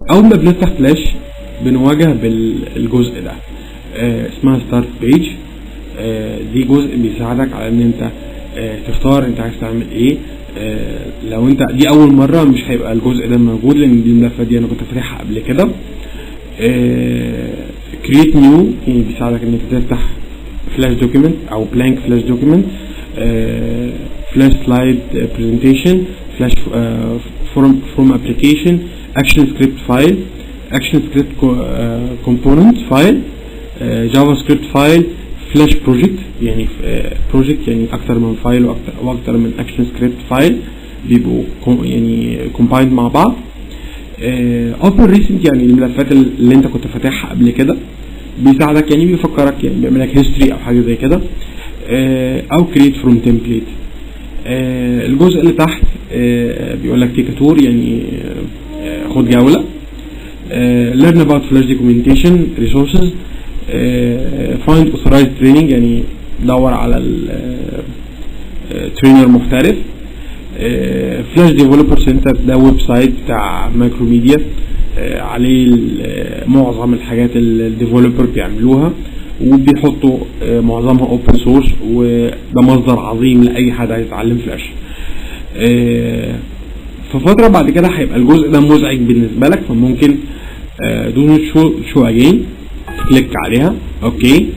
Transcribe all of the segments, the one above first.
اول ما بنفتح فلاش بنواجه بالجزء ده آه اسمها ستارت بيج آه دي جزء بيساعدك على ان انت آه تختار انت عايز تعمل ايه آه لو انت دي اول مره مش هيبقى الجزء ده موجود لان دي الملفه دي انا كنت فاتحها قبل كده كريت نيو يعني بيساعدك ان انت تفتح فلاش دوكيمنت او بلانك فلاش دوكيمنت فلاش سلايد برزنتيشن فلاش فورم فورم ابلكيشن اكشن سكريبت فايل اكشن سكريبت كومبوننت فايل جافا سكريبت فايل فلاش بروجكت يعني بروجكت يعني اكتر من فايل واكتر واكتر من اكشن سكريبت فايل بيبقوا يعني كومبايند مع بعض اوبن ريسنت يعني الملفات اللي انت كنت فاتحها قبل كده بيساعدك يعني بيفكرك يعني بيعمل لك هيستوري او حاجه زي كده او كريت فروم تمبليت الجزء اللي تحت بيقول لك تيك تور يعني خد جوله learn about flash documentation resources find authorized training يعني دور على ترينر محترف فلاش ديفلوبر سنتر ده ويب سايت بتاع مايكرو ميديا عليه معظم الحاجات اللي الديفلوبر بيعملوها وبيحطوا معظمها اوبن سورس وده مصدر عظيم لاي حد عايز يتعلم فلاش في فترة بعد كده هيبقى الجزء ده مزعج بالنسبة لك فممكن دون شو شو اجين كليك عليها اوكي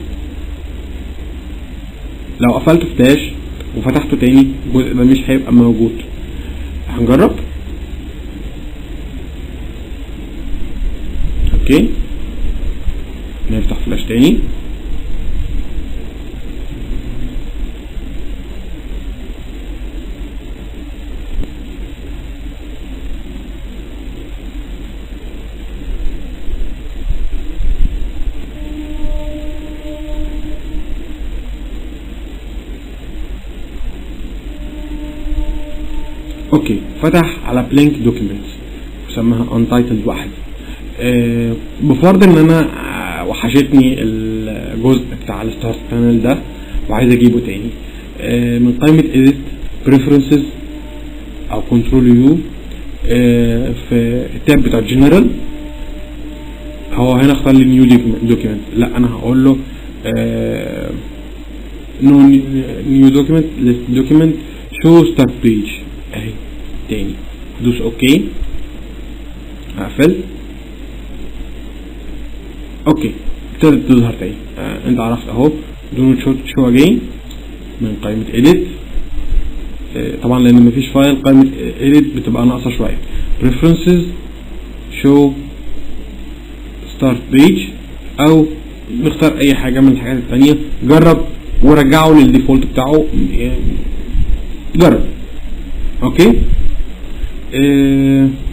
لو قفلت فلاش وفتحته تاني الجزء ده مش هيبقى موجود هنجرب اوكي نفتح فلاش تاني اوكي فتح على بلينك دوكيمنت وسماها انتايتلد واحد أه بفرض ان انا وحشتني الجزء بتاع الستارت بانل ده وعايز اجيبه تاني أه من قائمة edit preferences او كنترول يو أه في التاب بتاع جنرال هو هنا اختار لي نيو دوكيمنت لا انا هقول له نو نيو دوكيمنت دوكيمنت شو ستارت بيج اهي تاني دوس اوكي اقفل اوكي ابتدت تظهر تاني آه انت عرفت اهو دون شو شو اجين من قائمة edit آه طبعا لان مفيش فايل قائمة edit بتبقى ناقصة شوية preferences show start page او نختار اي حاجة من الحاجات التانية جرب ورجعه للديفولت بتاعه جرب اوكي اه